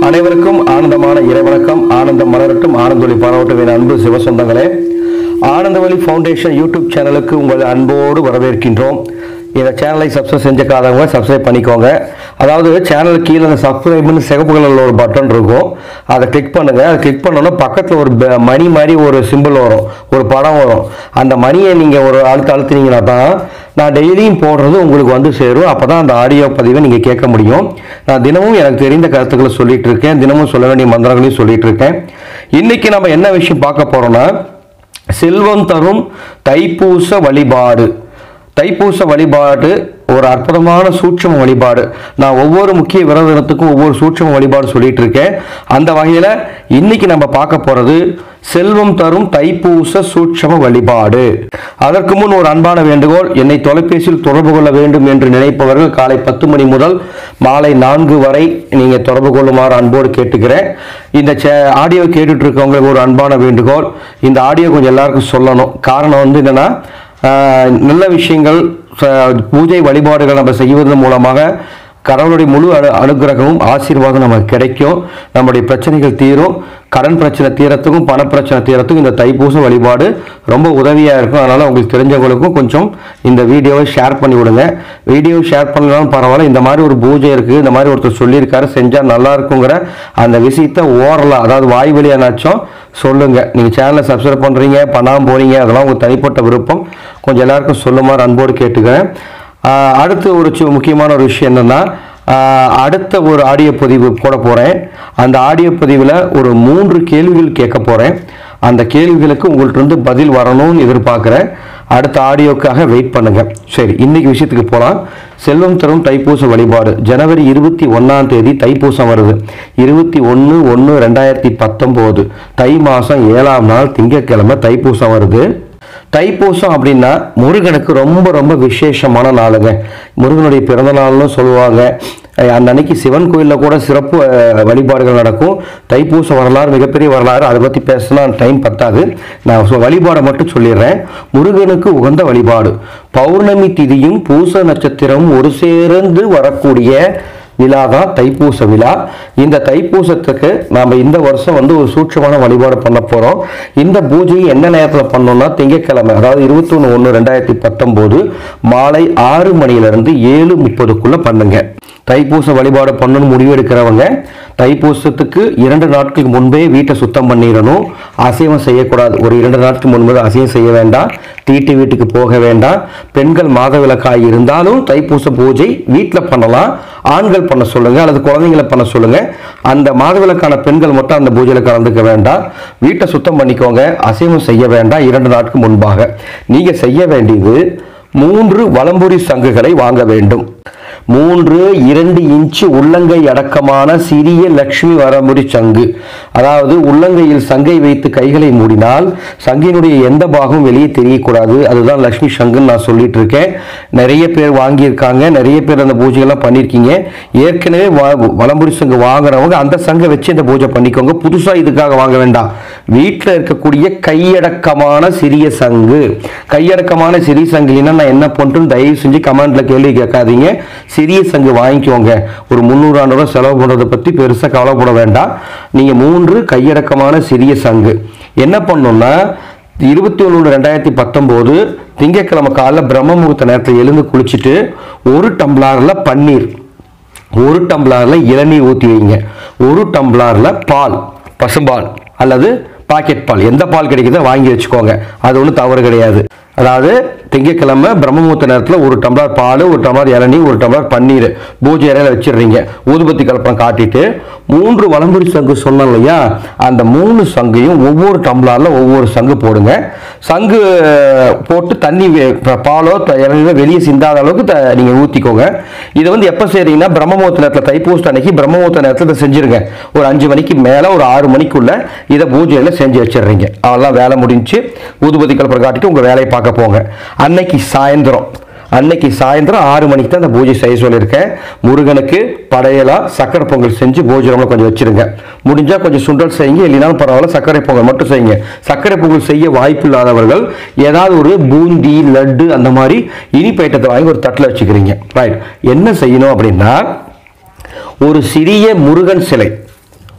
அனைவருக்கும் ஆனந்தமான இறைவணக்கம் ஆனந்தம் மலரட்டும் ஆனந்தொலி பாராட்டும் என் அன்பு சிவசொந்தங்களே ஆனந்தவழி ஃபவுண்டேஷன் யூடியூப் சேனலுக்கு உங்கள் அன்போடு வரவேற்கின்றோம் இந்த சேனலை சப்ஸ்கிரைப் செஞ்சுக்காதவங்க சப்ஸ்கிரைப் பண்ணிக்கோங்க அதாவது சேனல் கீழே அந்த சப்ஸ்கிரைப்னு சிகப்பு கலரில் ஒரு பட்டன் இருக்கும் அதை கிளிக் பண்ணுங்க அதை கிளிக் பண்ணோன்னா பக்கத்தில் ஒரு ப- மணி மாதிரி ஒரு சிம்பிள் வரும் ஒரு படம் வரும் அந்த மணியை நீங்கள் ஒரு அழுத்த அழுத்தினீங்கன்னா தான் நான் டெய்லியும் போடுறது உங்களுக்கு வந்து சேரும் அப்போ தான் அந்த ஆடியோ பதிவை நீங்கள் கேட்க முடியும் நான் தினமும் எனக்கு தெரிந்த கருத்துக்களை சொல்லிட்டு இருக்கேன் தினமும் சொல்ல வேண்டிய மந்திரங்களையும் சொல்லிட்டு இருக்கேன் இன்னைக்கு நம்ம என்ன விஷயம் பார்க்க போறோம்னா செல்வம் தரும் தைப்பூச வழிபாடு தைப்பூச வழிபாடு ஒரு அற்புதமான சூட்சம வழிபாடு நான் ஒவ்வொரு முக்கிய விரத தினத்துக்கும் ஒவ்வொரு சூட்சம வழிபாடு சொல்லிட்டு இருக்கேன் அந்த வகையில் இன்னைக்கு நம்ம பார்க்க போறது செல்வம் தரும் தைப்பூச சூட்சம வழிபாடு அதற்கு முன் ஒரு அன்பான வேண்டுகோள் என்னை தொலைபேசியில் தொடர்பு கொள்ள வேண்டும் என்று நினைப்பவர்கள் காலை பத்து மணி முதல் மாலை நான்கு வரை நீங்க தொடர்பு கொள்ளுமாறு அன்போடு கேட்டுக்கிறேன் இந்த சே- ஆடியோ கேட்டுட்டு இருக்கவங்களுக்கு ஒரு அன்பான வேண்டுகோள் இந்த ஆடியோ கொஞ்சம் எல்லாருக்கும் சொல்லணும் காரணம் வந்து என்னன்னா ஆஹ், நல்ல விஷயங்கள் ச- பூஜை வழிபாடுகள் நம்ம செய்வதன் மூலமாக கடவுளுடைய முழு அனு அனுகிரகமும் ஆசீர்வாதம் நமக்கு கிடைக்கும் நம்முடைய பிரச்சனைகள் தீரும் கடன் பிரச்சனை தீரத்துக்கும் பண பிரச்சனை தீரத்துக்கும் இந்த தைப்பூச வழிபாடு ரொம்ப உதவியாக இருக்கும் அதனால் உங்களுக்கு தெரிஞ்சவங்களுக்கும் கொஞ்சம் இந்த வீடியோவை ஷேர் பண்ணி விடுங்க வீடியோ ஷேர் பண்ணலாம் பரவாயில்ல இந்த மாதிரி ஒரு பூஜை இருக்குது இந்த மாதிரி ஒருத்தர் சொல்லியிருக்காரு செஞ்சால் நல்லா இருக்குங்கிற அந்த விஷயத்தை ஓரலாம் அதாவது வாய் வழியானாச்சும் சொல்லுங்க நீங்கள் சேனலை சப்ஸ்கிரைப் பண்ணுறீங்க பண்ணாமல் போறீங்க அதெல்லாம் உங்கள் தனிப்பட்ட விருப்பம் கொஞ்சம் எல்லாருக்கும் சொல்லுமாறு அன்போடு கேட்டுக்கிறேன் ஆஹ் அடுத்து ஒரு சி- முக்கியமான ஒரு விஷயம் என்னன்னா ஆஹ் அடுத்த ஒரு ஆடியோ பதிவு போட போகிறேன் அந்த ஆடியோ பதிவில் ஒரு மூன்று கேள்விகள் கேட்க போகிறேன் அந்த கேள்விகளுக்கு உங்கள்ட்ட இருந்து பதில் வரணும்னு எதிர்பார்க்குறேன் அடுத்த ஆடியோக்காக வெயிட் பண்ணுங்க சரி இன்னைக்கு விஷயத்துக்கு போகலாம் செல்வம் தரும் தைப்பூச வழிபாடு ஜனவரி இருபத்தி ஒன்றாம் தேதி தைப்பூசம் வருது இருபத்தி ஒன்று ஒன்று ரெண்டாயிரத்தி பத்தொம்போது தை மாதம் ஏழாம் நாள் திங்கட்கிழமை தைப்பூசம் வருது தைப்பூசம் அப்படின்னா முருகனுக்கு ரொம்ப ரொம்ப விசேஷமான நாளுங்க முருகனுடைய பிறந்த நாள்னு சொல்லுவாங்க அஹ் அந்த அன்னைக்கு சிவன் கோயிலில் கூட சிறப்பு அஹ், வழிபாடுகள் நடக்கும் தைப்பூச வரலாறு மிகப்பெரிய வரலாறு அதை பற்றி பேசினா டைம் பத்தாது நான் சொ- வழிபாடை மட்டும் சொல்லிடுறேன் முருகனுக்கு உகந்த வழிபாடு பௌர்ணமி திதியும் பூச நட்சத்திரமும் ஒரு சேர்ந்து வரக்கூடிய விழா தான் தைப்பூச விழா இந்த தைப்பூசத்துக்கு நாம் இந்த வருஷம் வந்து ஒரு சூட்சமான வழிபாடு பண்ண போகிறோம் இந்த பூஜையை என்ன நேரத்தில் பண்ணோம்னா திங்கட்கிழமை அதாவது இருபத்தொன்று ஒன்று ரெண்டாயிரத்தி பத்தொம்போது மாலை ஆறு மணியிலிருந்து ஏழு முப்பதுக்குள்ளே பண்ணுங்க தைப்பூச வழிபாடு பண்ணணும்னு முடிவெடுக்கிறவங்க தைப்பூசத்துக்கு இரண்டு நாட்களுக்கு முன்பே வீட்டை சுத்தம் பண்ணிடணும் அசைவம் செய்யக்கூடாது ஒரு இரண்டு நாட்களுக்கு முன்பு அசைவம் செய்ய வேண்டாம் தீட்டு வீட்டுக்கு போக வேண்டாம் பெண்கள் மாதவிலக்காய் இருந்தாலும் தைப்பூச பூஜை வீட்டில் பண்ணலாம் ஆண்கள் பண்ண சொல்லுங்க அல்லது குழந்தைங்களை பண்ண சொல்லுங்க அந்த மாதவிலக்கான பெண்கள் மட்டும் அந்த பூஜையில் கலந்துக்க வேண்டாம் வீட்டை சுத்தம் பண்ணிக்கோங்க அசைவம் செய்ய வேண்டாம் இரண்டு நாட்களுக்கு முன்பாக நீங்க செய்ய வேண்டியது மூன்று வலம்புரி சங்குகளை வாங்க வேண்டும் மூன்று இரண்டு இன்ச்சு உள்ளங்கை அடக்கமான சிறிய லட்சுமி வரமுடி சங்கு அதாவது உள்ளங்கையில் சங்கை வைத்து கைகளை மூடினால் சங்கினுடைய எந்த பாகமும் வெளியே தெரியக்கூடாது அதுதான் லட்சுமி சங்குன்னு நான் சொல்லிட்டு இருக்கேன் நிறைய பேர் வாங்கியிருக்காங்க நிறைய பேர் அந்த பூஜைகள்லாம் பண்ணியிருக்கீங்க ஏற்கனவே வ- வலம்புரி சங்கு வாங்குறவங்க அந்த சங்கை வச்சு இந்த பூஜை பண்ணிக்கோங்க புதுசாக இதுக்காக வாங்க வேண்டாம் வீட்டில் இருக்கக்கூடிய கையடக்கமான சிறிய சங்கு கையடக்கமான சிறிய சங்குனா நான் என்ன பண்ணுறேன்னு தயவு செஞ்சு கமெண்ட்ல கேள்வி கேட்காதீங்க சிறிய சங்கு வாங்கிக்கோங்க ஒரு முந்நூறு ரூபா செலவு பண்ணுறதை பற்றி பெருசாக கவலைப்பட வேண்டாம் நீங்கள் மூன்று கையடக்கமான சிறிய சங்கு என்ன பண்ணணும்னா இருபத்தி ஒன்று ரெண்டாயிரத்தி பத்தொம்போது திங்கட்கிழமை காலைல பிரம்ம முகூர்த்த நேரத்தில் எழுந்து குளிச்சுட்டு ஒரு டம்ளரில் பன்னீர் ஒரு டம்ளர்ல இளநீர் ஊற்றி வைங்க ஒரு டம்ளர்ல பால் பசும்பால் அல்லது பாக்கெட் பால் எந்த பால் கிடைக்குதோ வாங்கி வச்சுக்கோங்க அது ஒன்றும் தவறு கிடையாது அதாவது திங்கட்கிழமை பிரம்மமுகூர்த்த நேரத்தில் ஒரு டம்ளர் பால் ஒரு டம்ளர் இளநீ ஒரு டம்ளர் பன்னீர் பூஜை அறையில் வச்சிடுறீங்க ஊதுபத்தி கலப்படம் காட்டிட்டு மூன்று வலம்புரி சங்கு சொன்னோம் இல்லையா அந்த மூணு சங்கையும் ஒவ்வொரு டம்ளர்ல ஒவ்வொரு சங்கு போடுங்க சங்கு போட்டு தண்ணி வே- ப- பாலோ த- இளநீரோ வெளியே சிந்தாத அளவுக்கு த- நீங்க ஊத்திக்கோங்க இதை வந்து எப்போ செய்றீங்கன்னா பிரம்மமுகூர்த்த நேரத்தில் தைப்பூச அன்னைக்கு பிரம்மமுகூர்த்த நேரத்தில் இதை செஞ்சிருங்க ஒரு அஞ்சு மணிக்கு மேலே ஒரு ஆறு மணிக்குள்ள இதை பூஜையில் செஞ்சு வச்சிடுறீங்க அதெல்லாம் வேலை முடிஞ்சு ஊதுபதி கலப்படம் காட்டிட்டு உங்க வேலையை பார்க்க போங்க அன்னைக்கு சாயந்தரம் அன்னைக்கு சாயந்தரம் ஆறு மணிக்கு தான் அந்த பூஜை செய்ய சொல்லியிருக்கேன் முருகனுக்கு படையலா சக்கரை பொங்கல் செஞ்சு பூஜை ரூம்ல கொஞ்சம் வச்சிருங்க முடிஞ்சா கொஞ்சம் சுண்டல் செய்யுங்க இல்லைனாலும் பரவாயில்ல சர்க்கரை பொங்கல் மட்டும் செய்யுங்க சர்க்கரை பொங்கல் செய்ய வாய்ப்பு இல்லாதவர்கள் ஏதாவது ஒரு பூந்தி லட்டு அந்த மாதிரி இனிப்பு ஐட்டத்தை வாங்கி ஒரு தட்டில் வச்சுக்கிறீங்க ரைட் என்ன செய்யணும் அப்படின்னா ஒரு சிறிய முருகன் சிலை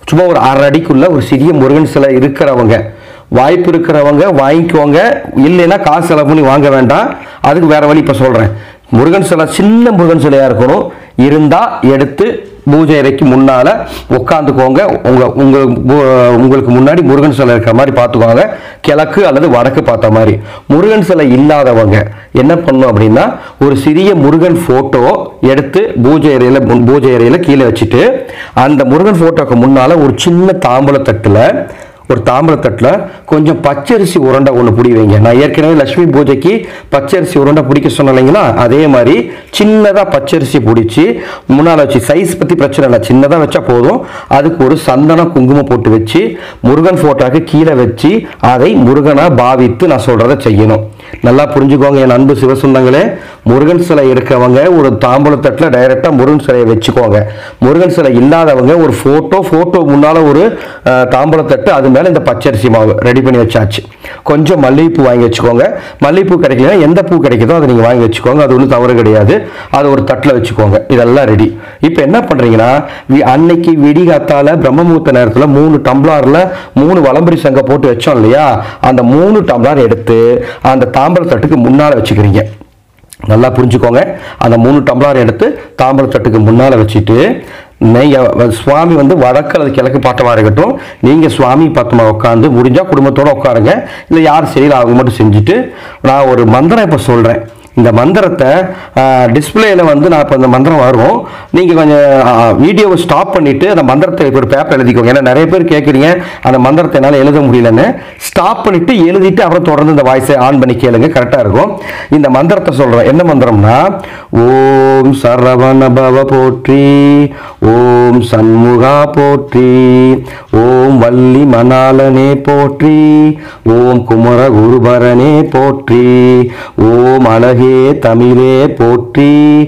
சும்மா ஒரு அரை அடிக்குள்ள ஒரு சிறிய முருகன் சிலை இருக்கிறவங்க வாய்ப்பு இருக்கிறவங்க வாங்கிக்கோங்க இல்லைன்னா காசு செலவு பண்ணி வாங்க வேண்டாம் அதுக்கு வேற வழி இப்போ சொல்கிறேன் முருகன் சிலை சின்ன முருகன் சிலையாக இருக்கணும் இருந்தால் எடுத்து பூஜை அறைக்கு முன்னால் உட்காந்துக்கோங்க உங்கள் உங்கள் உங்களுக்கு முன்னாடி முருகன் சிலை இருக்கிற மாதிரி பார்த்துக்கோங்க கிழக்கு அல்லது வடக்கு பார்த்த மாதிரி முருகன் சிலை இல்லாதவங்க என்ன பண்ணும் அப்படின்னா ஒரு சிறிய முருகன் ஃபோட்டோ எடுத்து பூஜை அறையில் முன் பூஜை அறையில் கீழே வச்சுட்டு அந்த முருகன் ஃபோட்டோக்கு முன்னால் ஒரு சின்ன தாம்பூலத்தட்டில் ஒரு தாம்பரத்தட்டில் கொஞ்சம் பச்சரிசி உருண்டை ஒன்று பிடி வைங்க நான் ஏற்கனவே லட்சுமி பூஜைக்கு பச்சரிசி உருண்டை பிடிக்க சொன்னேன் இல்லைங்களா அதே மாதிரி சின்னதாக பச்சரிசி பிடிச்சி முன்னால் வச்சு சைஸ் பற்றி பிரச்சனை இல்லை சின்னதாக வச்சா போதும் அதுக்கு ஒரு சந்தனம் குங்குமம் போட்டு வச்சு முருகன் ஃபோட்டோக்கு கீழே வச்சு அதை முருகனாக பாவித்து நான் சொல்கிறத செய்யணும் நல்லா புரிஞ்சுக்கோங்க என் அன்பு சிவசுந்தங்களே முருகன் சிலை இருக்கவங்க ஒரு தாம்பூலத்தட்டில் டைரெக்டாக முருகன் சிலையை வச்சுக்கோங்க முருகன் சிலை இல்லாதவங்க ஒரு ஃபோட்டோ ஃபோட்டோ முன்னால் ஒரு அஹ், தாம்பூலத்தட்டு அது மேலே இந்த பச்சரிசி மாவு ரெடி பண்ணி வச்சாச்சு கொஞ்சம் மல்லிகைப்பூ வாங்கி வச்சுக்கோங்க மல்லிகைப்பூ கிடைக்கலனா எந்த பூ கிடைக்குதோ அதை நீங்கள் வாங்கி வச்சுக்கோங்க அது ஒன்றும் தவறு கிடையாது அது ஒரு தட்டில் வச்சுக்கோங்க இதெல்லாம் ரெடி இப்போ என்ன பண்ணுறீங்கன்னா வி- அன்னைக்கு விடிகாத்தால பிரம்ம முகூர்த்த நேரத்தில் மூணு டம்ளாரில் மூணு வலம்புரி சங்க போட்டு வச்சோம் இல்லையா அந்த மூணு டம்ளார் எடுத்து அந்த தாம்பர தட்டுக்கு முன்னால் வச்சுக்கிறீங்க நல்லா புரிஞ்சுக்கோங்க அந்த மூணு டம்ளார் எடுத்து தாம்பர தட்டுக்கு முன்னால் வச்சுட்டு நீங்கள் சுவாமி வந்து வடக்கு அல்லது கிழக்கு பாட்டமாக இருக்கட்டும் நீங்கள் சுவாமி பாத்தமா உட்காந்து முடிஞ்சால் குடும்பத்தோடு உட்காருங்க இல்லை யார் செய்யல அவங்க மட்டும் செஞ்சுட்டு நான் ஒரு மந்திரம் இப்போ சொல்கிறேன் இந்த மந்திரத்தை டிஸ்பிளேல வந்து நான் இப்போ இந்த மந்திரம் வரும் நீங்கள் கொஞ்சம் வீடியோவை ஸ்டாப் பண்ணிவிட்டு அந்த மந்திரத்தை இப்போ ஒரு பேப்பர் எழுதிக்கோங்க ஏன்னா நிறைய பேர் கேட்குறீங்க அந்த மந்திரத்தை என்னால் எழுத முடியலன்னு ஸ்டாப் பண்ணிவிட்டு எழுதிட்டு அப்புறம் தொடர்ந்து இந்த வாய்ஸை ஆன் பண்ணி கேளுங்க கரெக்டாக இருக்கும் இந்த மந்திரத்தை சொல்கிறேன் என்ன மந்திரம்னா ஓம் சரவண பவ போற்றி ஓம் சண்முகா போற்றி ஓம் வள்ளி மணாலனே போற்றி ஓம் குமர குருபரனே போற்றி ஓம் அழகே தமிழே போற்றி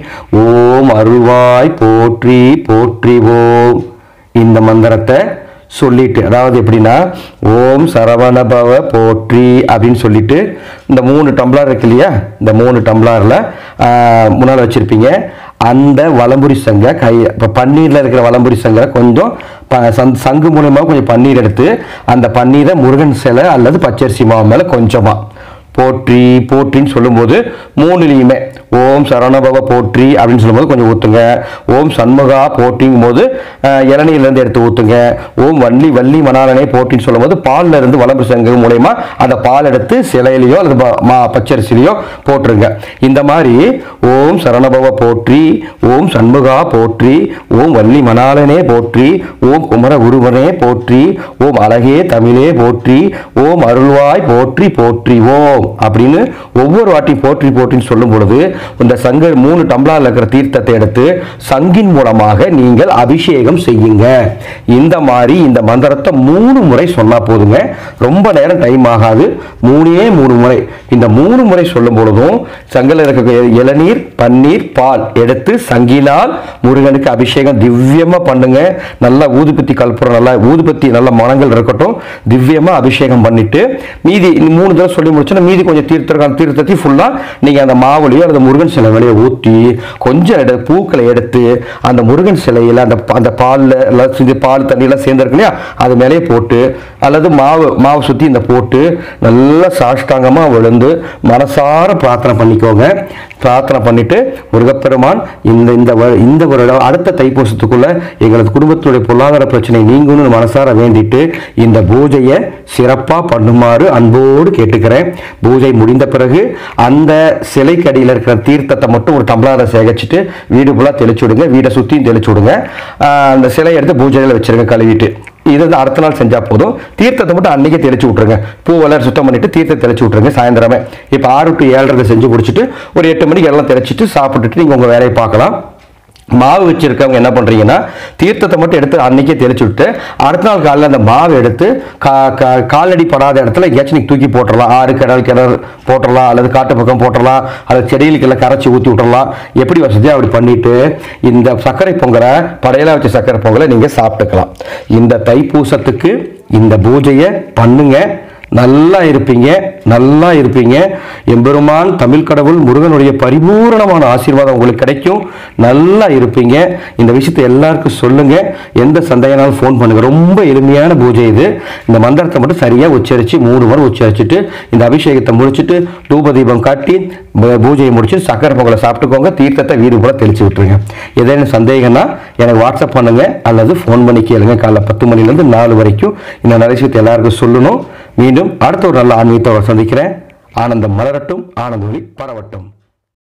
ஓம் அருள்வாய் போற்றி போற்றி ஓம் இந்த மந்திரத்தை சொல்லிட்டு அதாவது எப்படின்னா ஓம் சரவணபவ போற்றி அப்படின்னு சொல்லிட்டு இந்த மூணு டம்ளர் இருக்கு இல்லையா இந்த மூணு டம்ளரில் முன்னால் வச்சுருப்பீங்க அந்த வலம்புரி சங்கை கை இப்போ பன்னீரில் இருக்கிற வலம்புரி சங்கை கொஞ்சம் ப சங் சங்கு மூலமாக கொஞ்சம் பன்னீர் எடுத்து அந்த பன்னீரை முருகன் சிலை அல்லது பச்சரிசி மாவு மேலே கொஞ்சமாக போற்றி போற்றின்னு சொல்லும்போது மூணுலேயுமே ஓம் சரவணபவ போற்றி அப்படின்னு சொல்லும்போது கொஞ்சம் ஊற்றுங்க ஓம் சண்முகா போற்றிங்கும் போது இளநீர்லேருந்து எடுத்து ஊற்றுங்க ஓம் வள்ளி வள்ளி மணாலனே போற்றின்னு சொல்லும்போது பால்ல இருந்து வளம்பு சங்கு மூலயமா அந்த பால் எடுத்து சிலையிலையோ அல்லது ப- மா பச்சரிசிலையோ போட்டுருங்க இந்த மாதிரி ஓம் சரணபவ போற்றி ஓம் சண்முகா போற்றி ஓம் வள்ளி மணாலனே போற்றி ஓம் குமர குருவனே போற்றி ஓம் அழகே தமிழே போற்றி ஓம் அருள்வாய் போற்றி போற்றி ஓம் அப்படின்னு ஒவ்வொரு வாட்டி போற்றி போற்றின்னு சொல்லும் பொழுது இந்த சங்க மூணு டம்ளார்ல இருக்கிற தீர்த்தத்தை எடுத்து சங்கின் மூலமாக நீங்கள் அபிஷேகம் செய்யுங்க இந்த மாதிரி இந்த மந்திரத்தை மூணு முறை சொன்னா போதுங்க ரொம்ப நேரம் டைம் ஆகாது மூணே மூணு முறை இந்த மூணு முறை சொல்லும் பொழுதும் சங்கில் இருக்க இளநீர் பன்னீர் பால் எடுத்து சங்கினால் முருகனுக்கு அபிஷேகம் திவ்யமா பண்ணுங்க நல்லா ஊதுபத்தி கற்பூரம் நல்லா ஊதுபத்தி நல்ல மனங்கள் இருக்கட்டும் திவ்யமா அபிஷேகம் பண்ணிட்டு மீதி இந்த மூணு தடவை சொல்லி முடிச்சோன்னா மீதி கொஞ்சம் தீர்த்தம் தீர்த்தத்தை ஃபுல்லா நீங்க அந்த மாவுலையோ அல்லது முருகன் சிலை மேலேயோ ஊற்றி கொஞ்சம் எடு பூக்களை எடுத்து அந்த முருகன் சிலையில் அந்த அந்த பாலில் எல்லாம் செஞ்சு பால் தண்ணியெல்லாம் சேர்ந்துருக்கு இல்லையா அது மேலேயே போட்டு அல்லது மாவு மாவு சுற்றி இந்த போட்டு நல்லா சாஷ்டாங்கமாக விழுந்து மனசார பிரார்த்தனை பண்ணிக்கோங்க பிரார்த்தனை பண்ணிட்டு முருகப்பெருமான் இந்த இந்த வ- இந்த வருடம் அடுத்த தைப்பூசத்துக்குள்ள எங்களது குடும்பத்துடைய பொருளாதார பிரச்சனை நீங்கணும்னு மனசார வேண்டிட்டு இந்த பூஜையை சிறப்பாக பண்ணுமாறு அன்போடு கேட்டுக்கிறேன் பூஜை முடிந்த பிறகு அந்த சிலைக்கு அடியில் இருக்கிற தீர்த்தத்தை மட்டும் ஒரு டம்ளரை சேகரிச்சுட்டு வீடு ஃபுல்லாக தெளிச்சு விடுங்க வீடை சுற்றியும் தெளிச்சு விடுங்க ஆஹ் அந்த சிலையை எடுத்து பூஜையில் வச்சிருங்க கழுவிட்டு இது வந்து அடுத்த நாள் செஞ்சா போதும் தீர்த்தத்தை மட்டும் அன்னைக்கே தெளிச்சு விட்ருங்க பூவெல்லாம் சுத்தம் பண்ணிட்டு தீர்த்தத்தை தெளிச்சு விட்ருங்க சாயந்தரமே இப்போ ஆறு டு ஏழரை செஞ்சு முடிச்சுட்டு ஒரு எட்டு மணிக்கு எல்லாம் தெளிச்சிட்டு சாப்பிட்டுட்டு நீங்கள் உங்கள் வேலையை பார்க்கலாம் மாவு வச்சிருக்கவங்க என்ன பண்றீங்கன்னா தீர்த்தத்தை மட்டும் எடுத்து அன்னைக்கே தெளிச்சு விட்டு அடுத்த நாள் காலையில் அந்த மாவு எடுத்து கா கா- காலடி படாத இடத்துல எங்கேயாச்சும் நீங்க தூக்கி போட்டுடலாம் ஆறு கிணறு கிணறு போட்டுடலாம் அல்லது காட்டு பக்கம் போட்டுடலாம் அல்லது செடிகளுக்கெல்லாம் கரைச்சி ஊற்றி விட்டுறலாம் எப்படி வசதியோ அப்படி பண்ணிட்டு இந்த சர்க்கரை பொங்கலை படையலா வச்ச சர்க்கரை பொங்கலை நீங்க சாப்பிட்டுக்கலாம் இந்த தைப்பூசத்துக்கு இந்த பூஜையை பண்ணுங்க நல்லா இருப்பீங்க நல்லா இருப்பீங்க எம்பெருமான் தமிழ் கடவுள் முருகனுடைய பரிபூரணமான ஆசீர்வாதம் உங்களுக்கு கிடைக்கும் நல்லா இருப்பீங்க இந்த விஷயத்தை எல்லாருக்கும் சொல்லுங்க எந்த சந்தேகனாலும் ஃபோன் பண்ணுங்க ரொம்ப எளிமையான பூஜை இது இந்த மந்திரத்தை மட்டும் சரியா உச்சரிச்சு மூணு முறை உச்சரிச்சுட்டு இந்த அபிஷேகத்தை முடிச்சுட்டு தூப தீபம் காட்டி ப- பூஜையை முடிச்சு சக்கரை பொங்கலை சாப்பிட்டுக்கோங்க தீர்த்தத்தை வீடு போல தெளிச்சு விட்டுருங்க ஏதேனும் சந்தேகம்னா எனக்கு வாட்ஸ்அப் பண்ணுங்க அல்லது ஃபோன் பண்ணி கேளுங்க காலைல பத்து மணிலேருந்து நாலு வரைக்கும் இந்த நிறைய விஷயத்தை எல்லாருக்கும் சொல்லணும் மீண்டும் அடுத்த ஒரு நல்ல ஆன்மீகத்தோட சந்திக்கிறேன் ஆனந்தம் மலரட்டும் ஆனந்த ஒளி பரவட்டும்